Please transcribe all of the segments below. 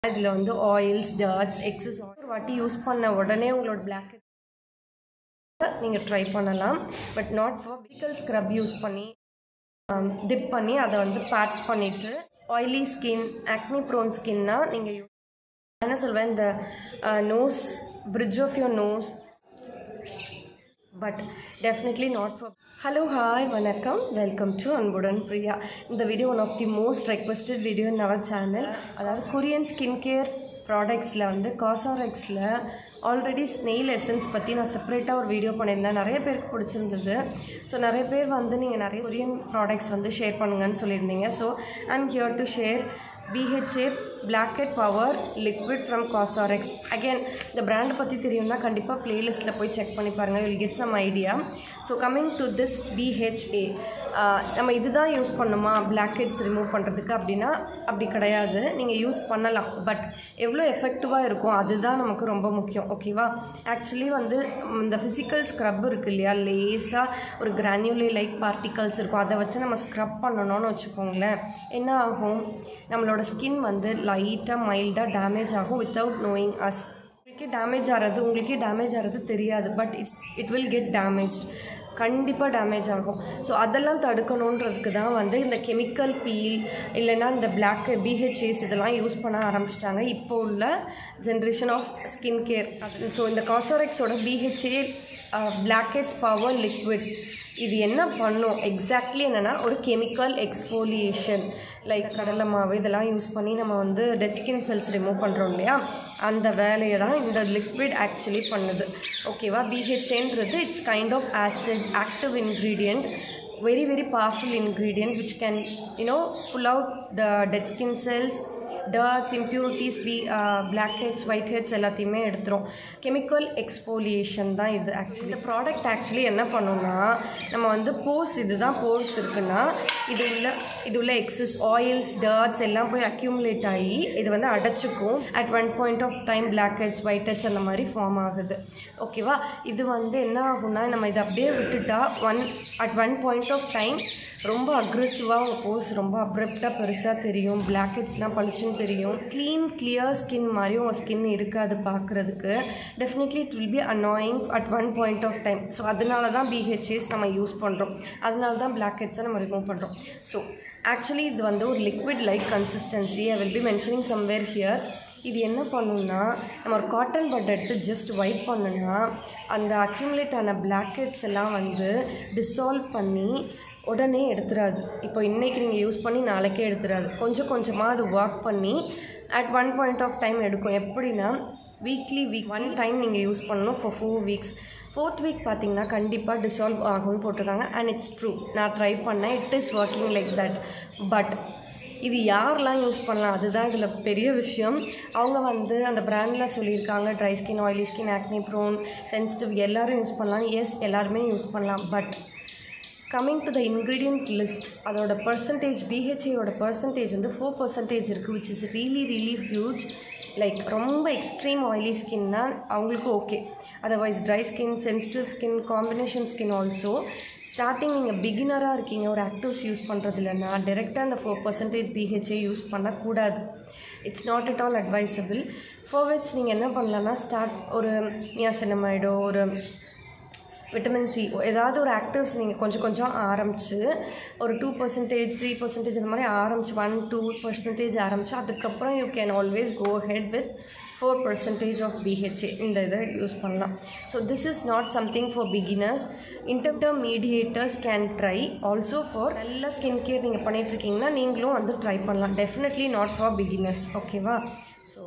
இதில் வந்து oils dirts excess ஒரு வாட்டி யூஸ் பண்ண உடனே உங்களோட பிளாக் நீங்கள் ட்ரை பண்ணலாம் but not for pickle scrub use பண்ணி டிப் பண்ணி அதை வந்து பேக் பண்ணிவிட்டு ஆயிலி ஸ்கின் ஆக்னி ப்ரோன் ஸ்கின்னா நீங்கள் என்ன சொல்வேன் இந்த nose bridge of your nose but definitely not for hello hi வணக்கம் வெல்கம் டு அன்புடன் பிரியா இந்த video one of the most requested video in our channel அதாவது கொரியன் ஸ்கின் கேர் ப்ராடக்ட்ஸில் வந்து காசாரெக்ஸில் ஆல்ரெடி ஸ்னெயில் எசன்ஸ் பற்றி நான் செப்பரேட்டாக ஒரு வீடியோ பண்ணியிருந்தேன் நிறைய பேருக்கு பிடிச்சிருந்தது ஸோ நிறைய பேர் வந்து நீங்கள் நிறைய கொரியன் ப்ராடக்ட்ஸ் வந்து ஷேர் பண்ணுங்கன்னு சொல்லியிருந்தீங்க so I'm here to share BHA blackhead power liquid from COSRX again இந்த பிராண்டை பற்றி தெரியும்னா கண்டிப்பாக ப்ளேலிஸ்ட்டில் போய் செக் பண்ணி பாருங்கள் will get some idea so coming to this BHA நம்ம இதுதான் யூஸ் பண்ணுமா பிளாக்கெட்ஸ் ரிமூவ் பண்ணுறதுக்கு அப்படின்னா அப்படி கிடையாது நீங்கள் யூஸ் பண்ணலாம் பட் எவ்வளோ எஃபெக்டிவாக இருக்கும் அதுதான் நமக்கு ரொம்ப முக்கியம் ஓகேவா ஆக்சுவலி வந்து இந்த ஃபிசிக்கல் ஸ்க்ரப் இருக்குது இல்லையா லேஸாக ஒரு கிரானியூலே லைக் பார்ட்டிகல்ஸ் இருக்கும் அதை வச்சு நம்ம ஸ்க்ரப் பண்ணணும்னு வச்சுக்கோங்களேன் என்ன ஆகும் நம்மளோட ஸ்கின் வந்து லைட்டாக மைல்டாக டேமேஜ் ஆகும் வித்தவுட் நோயிங் அஸ் உங்களுக்கே டேமேஜ் ஆகிறது உங்களுக்கே டேமேஜ் ஆகிறது தெரியாது but it's it will get damage கண்டிப்பாக டேமேஜ் ஆகும் ஸோ அதெல்லாம் தடுக்கணுன்றதுக்கு தான் வந்து இந்த கெமிக்கல் பீல் இல்லைன்னா இந்த பிளாக் பிஹெச்ஏஸ் இதெல்லாம் யூஸ் பண்ண ஆரம்பிச்சிட்டாங்க இப்போ உள்ள generation of skin care so இந்த காசோரெக்ஸோட பிஹெச்ஏ பிளாக்கெட்ஸ் பவர் லிக்விட் இது என்ன பண்ணும் எக்ஸாக்ட்லி என்னென்னா ஒரு கெமிக்கல் எக்ஸ்போலியேஷன் லைக் கடலை மாவு இதெல்லாம் யூஸ் பண்ணி நம்ம வந்து டெட் ஸ்கின் செல்ஸ் ரிமூவ் பண்ணுறோம் இல்லையா அந்த வேலையை தான் இந்த லிக்விட் ஆக்சுவலி பண்ணுது ஓகேவா பிஹெச்ஏன்றது it's kind of acid active ingredient very very powerful ingredient which can you know pull out the dead skin cells dirts impurities பி பிளாக் ஹெட்ஸ் ஒயிட் ஹெட்ஸ் எல்லாத்தையுமே எடுத்துரும் கெமிக்கல் எக்ஸ்ஃபோலியேஷன் தான் இது ஆக்சுவலி இந்த ப்ராடக்ட் ஆக்சுவலி என்ன பண்ணோம்னா நம்ம வந்து போர்ஸ் இதுதான் போர்ஸ் இருக்குன்னா இது உள்ள இது உள்ள எக்ஸஸ் ஆயில்ஸ் டர்ட்ஸ் எல்லாம் போய் அக்யூமுலேட் ஆகி இது வந்து அடைச்சிக்கும் at one point of time blackheads whiteheads அந்த மாதிரி ஃபார்ம் ஆகுது ஓகேவா இது வந்து என்ன ஆகும்னா நம்ம இதை அப்படியே விட்டுட்டா one at one point of time ரொம்ப அக்ரெசிவாக உங்கள் போர்ஸ் ரொம்ப அப்ரப்டாக பெருசாக தெரியும் பிளாக் ஹெட்ஸ்லாம் பளிச்சுன்னு தெரியும் க்ளீன் கிளியர் ஸ்கின் மாதிரி உங்கள் ஸ்கின் இருக்காது பார்க்குறதுக்கு definitely it will be annoying at one point of time so அதனால தான் பிஹெச்ஏஸ் நம்ம யூஸ் பண்ணுறோம் அதனால தான் பிளாக் ஹெட்ஸை நம்ம ரிமூவ் பண்ணுறோம் ஸோ ஆக்சுவலி இது வந்து ஒரு liquid like consistency I will be mentioning somewhere here இது என்ன பண்ணுன்னா நம்ம ஒரு காட்டன் பட் எடுத்து ஜஸ்ட் வைப் பண்ணுன்னா அந்த அக்யூமுலேட் ஆன பிளாக் ஹெட்ஸ் எல்லாம் வந்து டிசால்வ் பண்ணி உடனே எடுத்துடாது இப்போ இன்றைக்கி நீங்கள் யூஸ் பண்ணி நாளைக்கே எடுத்துடாது கொஞ்சம் கொஞ்சமாக அது ஒர்க் பண்ணி at one point of time எடுக்கும் எப்படின்னா வீக்லி வீக் ஒன் டைம் நீங்கள் யூஸ் பண்ணணும் for four weeks fourth week பார்த்தீங்கன்னா கண்டிப்பாக டிசால்வ் ஆகும்னு போட்டிருக்காங்க அண்ட் இட்ஸ் ட்ரூ நான் ட்ரை பண்ணேன் it is working like that but இது யாரெல்லாம் யூஸ் பண்ணலாம் அதுதான் இதில் பெரிய விஷயம் அவங்க வந்து அந்த பிராண்டில் சொல்லியிருக்காங்க dry skin oily skin acne prone sensitive எல்லோரும் யூஸ் பண்ணலாம் எஸ் எல்லாருமே யூஸ் பண்ணலாம் but coming to the ingredient list அதோட பர்சன்டேஜ் பிஹெச்ஏயோட பர்சன்டேஜ் வந்து ஃபோர் பர்சன்டேஜ் இருக்குது which is really really huge like ரொம்ப எக்ஸ்ட்ரீம் ஆயிலி ஸ்கின்னா அவங்களுக்கு okay otherwise dry skin sensitive skin combination skin also starting நீங்கள் பிகினராக இருக்கீங்க ஒரு ஆக்டிவ்ஸ் யூஸ் பண்ணுறது இல்லைன்னா டேரெக்டாக அந்த ஃபோர் பர்சன்டேஜ் பிஹெச்ஏ யூஸ் பண்ணக்கூடாது it's not at all advisable for which நீங்கள் என்ன பண்ணலான்னா ஸ்டார்ட் ஒரு நியாசினமைடோ ஒரு விட்டமின் சி ஏதாவது ஒரு ஆக்டிவ்ஸ் நீங்கள் கொஞ்சம் கொஞ்சம் ஆரம்பித்து ஒரு டூ பர்சன்டேஜ் த்ரீ பர்சன்டேஜ் இந்த மாதிரி ஆரம்பிச்சு ஒன் டூ பர்சன்டேஜ் ஆரம்பித்து அதுக்கப்புறம் you can always go head with four percentage of BHA இந்த இதை யூஸ் பண்ணலாம் so this is not something for beginners intermediates can try also for நல்ல skin care நீங்கள் பண்ணிகிட்ருக்கீங்கன்னா நீங்களும் வந்து ட்ரை பண்ணலாம் டெஃபினெட்லி நாட் ஃபார் பிகினர்ஸ் ஓகேவா so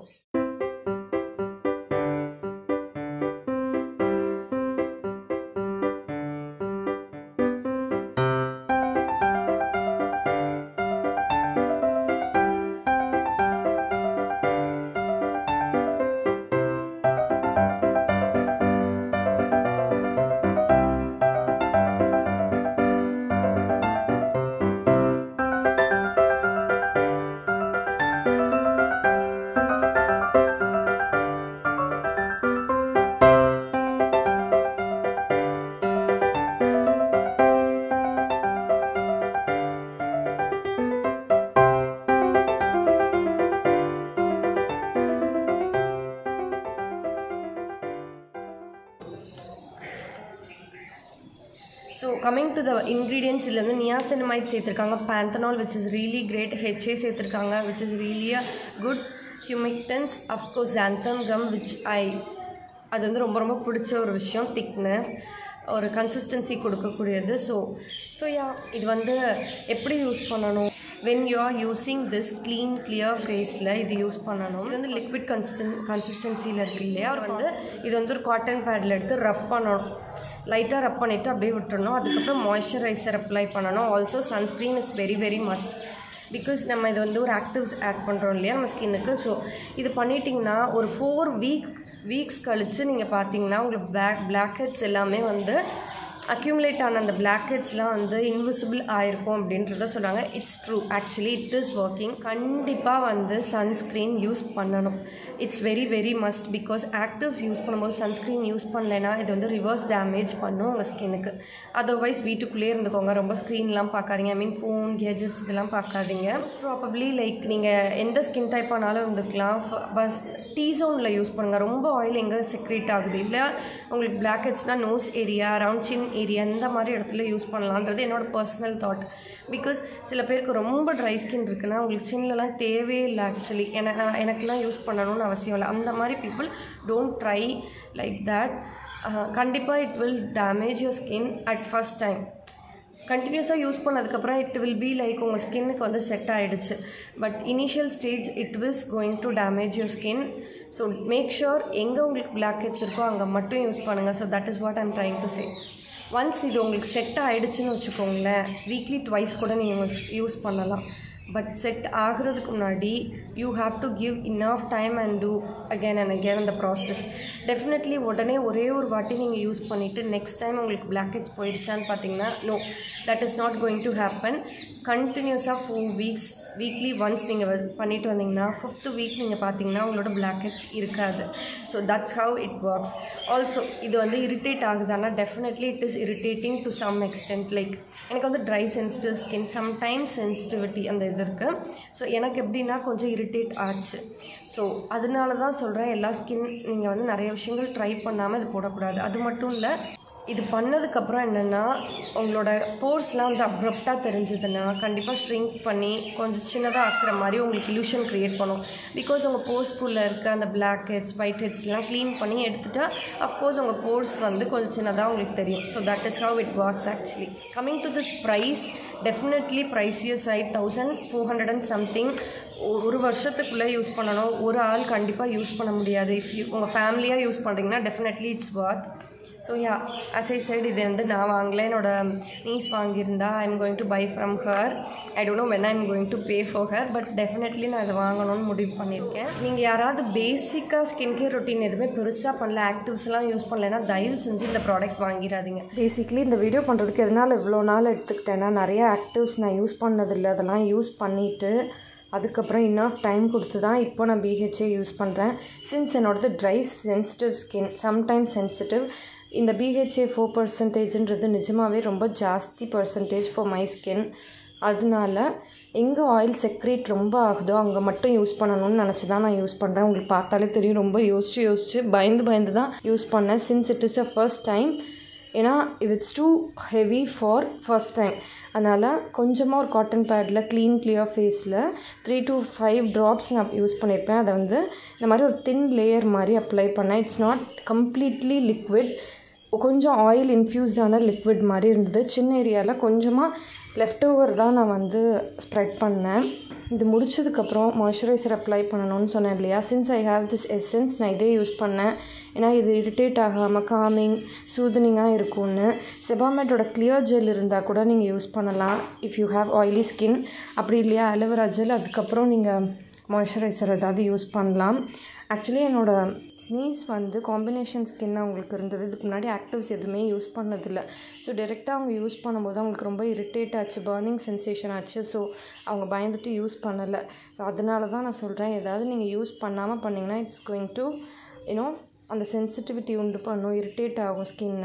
so coming to the ingredients இதில் வந்து நியாசனமைட் சேர்த்துருக்காங்க panthenol which is really great HA சேர்த்துருக்காங்க which is really a good humectants of course ஜாந்தம் come which I அது வந்து ரொம்ப ரொம்ப பிடிச்ச ஒரு விஷயம் திக்னர் ஒரு கன்சிஸ்டன்சி கொடுக்கக்கூடியது ஸோ ஸோ யா இது வந்து எப்படி யூஸ் பண்ணணும் when you are using this clean clear ஃபேஸில் இது யூஸ் பண்ணணும் இது வந்து லிக்விட் கன்சிஸ்டன் கன்சிஸ்டன்சியில் இருக்கு இல்லையா அவர் வந்து இது வந்து ஒரு காட்டன் பேடில் எடுத்து ரப் பண்ணணும் லைட்டாக ரப் பண்ணிவிட்டு அப்படியே விட்டுறணும் அதுக்கப்புறம் மாய்ஸ்சரைசர் அப்ளை பண்ணணும் also sunscreen is very very must because நம்ம இது வந்து ஒரு ஆக்டிவ்ஸ் ஆட் பண்ணுறோம் இல்லையா நம்ம ஸ்கின்னுக்கு ஸோ இது பண்ணிட்டிங்கன்னா ஒரு ஃபோர் வீக் வீக்ஸ் கழித்து நீங்கள் பார்த்தீங்கன்னா உங்களுக்கு பிளாக் பிளாக் ஹெட்ஸ் எல்லாமே வந்து அக்யூமுலேட் ஆன அந்த பிளாக் ஹெட்ஸ்லாம் வந்து இன்விசிபிள் ஆயிருக்கும் அப்படின்றத சொல்கிறாங்க it's true actually it is working கண்டிப்பாக வந்து சன்ஸ்க்ரீன் யூஸ் பண்ணணும் it's very very must because actives use பண்ணும்போது சன்ஸ்க்ரீன் யூஸ் பண்ணலைன்னா இது வந்து ரிவர்ஸ் டேமேஜ் பண்ணும் உங்கள் ஸ்கின்னுக்கு அதர்வைஸ் வீட்டுக்குள்ளேயே இருந்துக்கோங்க ரொம்ப ஸ்க்ரீன்லாம் பார்க்காதீங்க ஐ மீன் ஃபோன் கேஜெட்ஸ் இதெல்லாம் பார்க்காதீங்க ப்ராபப்ளி லைக் நீங்கள் எந்த ஸ்கின் டைப் ஆனாலும் இருந்துக்கலாம் பஸ் டீ ஜோனில் யூஸ் பண்ணுங்கள் ரொம்ப ஆயில் எங்கே செக்ரேட் ஆகுது இல்லை உங்களுக்கு பிளாக் ஹெட்ஸ்னால் nose area around chin area இந்த மாதிரி இடத்துல யூஸ் பண்ணலான்றது என்னோட பர்சனல் தாட் பிகாஸ் சில பேருக்கு ரொம்ப ட்ரை ஸ்கின் இருக்குன்னா உங்களுக்கு சின்னலாம் தேவையே இல்லை ஆக்சுவலி என நான் எனக்குலாம் யூஸ் பண்ணணும்னு அவசியம் இல்லை அந்த மாதிரி people don't try like that கண்டிப்பாக it will damage your skin at first time கண்டினியூஸாக யூஸ் பண்ணதுக்கப்புறம் இட் வில் பி லைக் உங்கள் ஸ்கின்னுக்கு வந்து செட் ஆகிடுச்சு but initial stage it was going to damage your skin so make sure எங்கே உங்களுக்கு blackheads இருக்கோ அங்கே மட்டும் யூஸ் பண்ணுங்கள் so that is what I'm trying to say once இது உங்களுக்கு செட் ஆகிடுச்சுன்னு வச்சுக்கோங்களேன் வீக்லி ட்வைஸ் கூட நீங்கள் யூஸ் பண்ணலாம் பட் செட் ஆகிறதுக்கு முன்னாடி you have to give enough time and do again and again அந்த ப்ராசஸ் டெஃபினெட்லி உடனே ஒரே ஒரு வாட்டி நீங்கள் யூஸ் பண்ணிவிட்டு நெக்ஸ்ட் டைம் உங்களுக்கு பிளாக் ஹெட்ஸ் போயிடுச்சான்னு பார்த்தீங்கன்னா no that is not going to happen கண்டினியூஸாக ஃபோர் வீக்ஸ் வீக்லி ஒன்ஸ் நீங்கள் பண்ணிட்டு வந்தீங்கன்னா ஃபிஃப்த்து வீக் நீங்கள் பார்த்தீங்கன்னா உங்களோட பிளாக் ஹெட்ஸ் இருக்காது so that's how it works also இது வந்து இரிட்டேட் ஆகுதுன்னா definitely it is irritating to some extent like எனக்கு வந்து dry sensitive skin sometimes sensitivity அந்த இது இருக்குது ஸோ எனக்கு எப்படின்னா கொஞ்சம் இரிட்டேட் ஆச்சு ஸோ அதனால தான் சொல்கிறேன் எல்லா ஸ்கின் நீங்கள் வந்து நிறைய விஷயங்கள் ட்ரை பண்ணாமல் இது போடக்கூடாது அது மட்டும் இல்லை இது பண்ணதுக்கப்புறம் என்னென்னா உங்களோட போர்ஸ்லாம் வந்து அப்ரப்டாக தெரிஞ்சதுன்னா கண்டிப்பாக ஷ்ரிங்க் பண்ணி கொஞ்சம் சின்னதாக ஆக்குற மாதிரி உங்களுக்கு இல்யூஷன் க்ரியேட் பண்ணும் பிகாஸ் உங்கள் போர்ஸ்குள்ளே இருக்க அந்த பிளாக் ஹெட்ஸ் ஒயிட் ஹெட்ஸ்லாம் க்ளீன் பண்ணி எடுத்துட்டா அஃப்கோர்ஸ் உங்கள் போர்ஸ் வந்து கொஞ்சம் சின்னதாக உங்களுக்கு தெரியும் so that is how it works actually coming to this price definitely pricier side thousand four hundred and something ஒரு வருஷத்துக்குள்ளே யூஸ் பண்ணணும் ஒரு ஆள் கண்டிப்பாக யூஸ் பண்ண முடியாது இஃப் யூ உங்கள் ஃபேமிலியாக யூஸ் பண்ணுறீங்கன்னா definitely it's worth so ya as I said இது வந்து நான் வாங்கல என்னோட நீஸ் வாங்கியிருந்தா I am going to buy from her I don't know when I am going to pay for her but definitely நான் இதை வாங்கணும்னு முடிவு பண்ணியிருக்கேன் நீங்கள் யாராவது பேசிக்காக ஸ்கின் கேர் ரொட்டீன் எதுவுமே பெருசாக பண்ணல ஆக்டிவ்ஸ்லாம் யூஸ் பண்ணலைன்னா தயவு செஞ்சு இந்த ப்ராடக்ட் வாங்கிடாதீங்க பேசிக்லி இந்த வீடியோ பண்ணுறதுக்கு எதனால் இவ்வளோ நாள் எடுத்துக்கிட்டேன்னா நிறைய ஆக்டிவ்ஸ் நான் யூஸ் பண்ணதில்லை அதெல்லாம் யூஸ் பண்ணிவிட்டு அதுக்கப்புறம் இன்னும் டைம் கொடுத்து தான் இப்போ நான் பிஹெச்ஏ யூஸ் பண்ணுறேன் சின்ஸ் என்னோடது dry sensitive skin sometimes sensitive இந்த பிஹெச்ஏ ஃபோர் பர்சன்டேஜ்ன்றது நிஜமாகவே ரொம்ப ஜாஸ்தி பர்சன்டேஜ் ஃபார் மை ஸ்கின் அதனால எங்கே ஆயில் செக்ரேட் ரொம்ப ஆகுதோ அங்கே மட்டும் யூஸ் பண்ணணும்னு நினச்சி தான் நான் யூஸ் பண்ணுறேன் உங்களுக்கு பார்த்தாலே தெரியும் ரொம்ப யோசிச்சு யோசிச்சு பயந்து பயந்து தான் யூஸ் பண்ணேன் since it is a first time ஏன்னா இது it's too heavy for first time அதனால் கொஞ்சமாக ஒரு காட்டன் பேடில் க்ளீன் கிளியர் ஃபேஸில் த்ரீ டு ஃபைவ் ட்ராப்ஸ் நான் யூஸ் பண்ணியிருப்பேன் அதை வந்து இந்த மாதிரி ஒரு தின் லேயர் மாதிரி அப்ளை பண்ணேன் இட்ஸ் நாட் கம்ப்ளீட்லி லிக்விட் கொஞ்சம் ஆயில் இன்ஃப்யூஸ்டான லிக்விட் மாதிரி இருந்தது சின்ன ஏரியாவில் கொஞ்சமாக லெஃப்ட் ஓவர் தான் நான் வந்து ஸ்ப்ரெட் பண்ணேன் இது முடிச்சதுக்கப்புறம் மாய்ஸ்சரைசர் அப்ளை பண்ணணும்னு சொன்னேன் இல்லையா since I have this essence நான் இதே யூஸ் பண்ணேன் ஏன்னா இது இரிட்டேட் ஆகாமல் காமிங் சூதனிங்காக இருக்கும்னு செபாமெட்டோட கிளியர் ஜெல் இருந்தால் கூட நீங்கள் யூஸ் பண்ணலாம் if you have oily skin அப்படி இல்லையா அலோவேரா ஜெல் அதுக்கப்புறம் நீங்கள் மாய்ஸ்சரைசர் ஏதாவது யூஸ் பண்ணலாம் ஆக்சுவலி என்னோடய ஸ்னீஸ் வந்து காம்பினேஷன் ஸ்கின் அவங்களுக்கு இருந்தது இதுக்கு முன்னாடி ஆக்டிவ்ஸ் எதுவுமே யூஸ் பண்ணதில்லை ஸோ டேரெக்டாக அவங்க யூஸ் பண்ணும்போது அவங்களுக்கு ரொம்ப இரிட்டேட் ஆச்சு பர்னிங் சென்சேஷன் ஆச்சு ஸோ அவங்க பயந்துட்டு யூஸ் பண்ணலை ஸோ அதனால தான் நான் சொல்கிறேன் ஏதாவது நீங்கள் யூஸ் பண்ணாமல் பண்ணிங்கன்னா இட்ஸ் கோயிங் டு யூனோ அந்த சென்சிட்டிவிட்டி உண்டு பண்ணும் இரிட்டேட் ஆகும் ஸ்கின்னை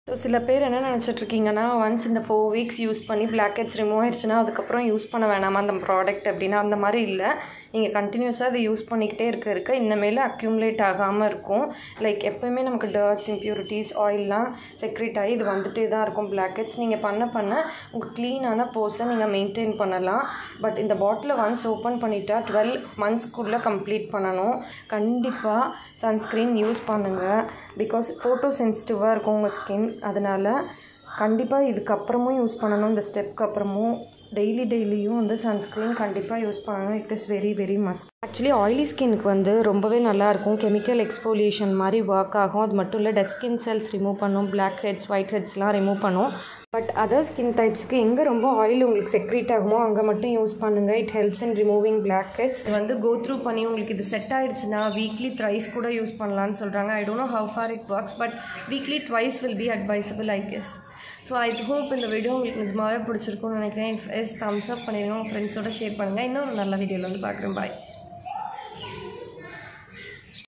ஸோ சில பேர் என்ன நினச்சிட்ருக்கீங்கன்னா ஒன்ஸ் இந்த ஃபோர் வீக்ஸ் யூஸ் பண்ணி பிளாக் ஹெட்ஸ் ரிமூவ் ஆயிடுச்சுன்னா அதுக்கப்புறம் யூஸ் பண்ண வேணாமா அந்த ப்ராடக்ட் அப்படின்னா அந்த மாதிரி இல்லை நீங்கள் கண்டினியூஸாக அதை யூஸ் பண்ணிக்கிட்டே இருக்க இருக்க இன்னமேல அக்யூமுலேட் ஆகாமல் இருக்கும் லைக் எப்போயுமே நமக்கு டர்ட்ஸ் இம்ப்யூரிட்டிஸ் ஆயிலெலாம் செக்ரேட் ஆகி இது வந்துட்டே தான் இருக்கும் பிளாக் ஹெட்ஸ் நீங்கள் பண்ண பண்ண உங்கள் க்ளீனான போஸை நீங்கள் மெயின்டைன் பண்ணலாம் பட் இந்த பாட்டிலை ஒன்ஸ் ஓப்பன் பண்ணிட்டா டுவெல் மந்த்ஸ்க்குள்ளே கம்ப்ளீட் பண்ணணும் கண்டிப்பாக சன்ஸ்க்ரீன் யூஸ் பண்ணுங்கள் பிகாஸ் ஃபோட்டோ சென்சிட்டிவாக இருக்கும் உங்கள் ஸ்கின் அதனால் கண்டிப்பாக இதுக்கப்புறமும் யூஸ் பண்ணணும் இந்த ஸ்டெப்க்கு அப்புறமும் டெய்லி டெய்லியும் வந்து சன்ஸ்க்ரீன் கண்டிப்பாக யூஸ் பண்ணணும் it is very very must actually oily ஸ்கின்க்கு வந்து ரொம்பவே நல்லாயிருக்கும் கெமிக்கல் எக்ஸ்ஃபோலியேஷன் மாதிரி ஒர்க் ஆகும் அது மட்டும் இல்லை டெட் ஸ்கின் செல்ஸ் ரிமூவ் பண்ணும் பிளாக் ஹெட்ஸ் ஒயிட் ஹெட்ஸ்லாம் ரிமூவ் பண்ணும் பட் அதர் ஸ்கின் டைப்ஸ்க்கு எங்கே ரொம்ப ஆயில் உங்களுக்கு செக்ரேட் ஆகுமோ அங்கே மட்டும் யூஸ் பண்ணுங்கள் it helps in removing blackheads இது வந்து கோ த்ரூ பண்ணி உங்களுக்கு இது செட் ஆயிடுச்சுன்னா வீக்லி த்ரைஸ் கூட யூஸ் பண்ணலான்னு சொல்கிறாங்க I don't know how far it works but weekly twice will be advisable I guess so I hope இந்த வீடியோ உங்களுக்கு நிஜமாவே பிடிச்சிருக்கும்னு நினைக்கிறேன் இஃப் எஸ் தம்ஸ் அப் பண்ணிடுங்க உங்கள் ஃப்ரெண்ட்ஸோட ஷேர் பண்ணுங்கள் இன்னொரு நல்ல வீடியோவில் வந்து பார்க்குறேன் பாய்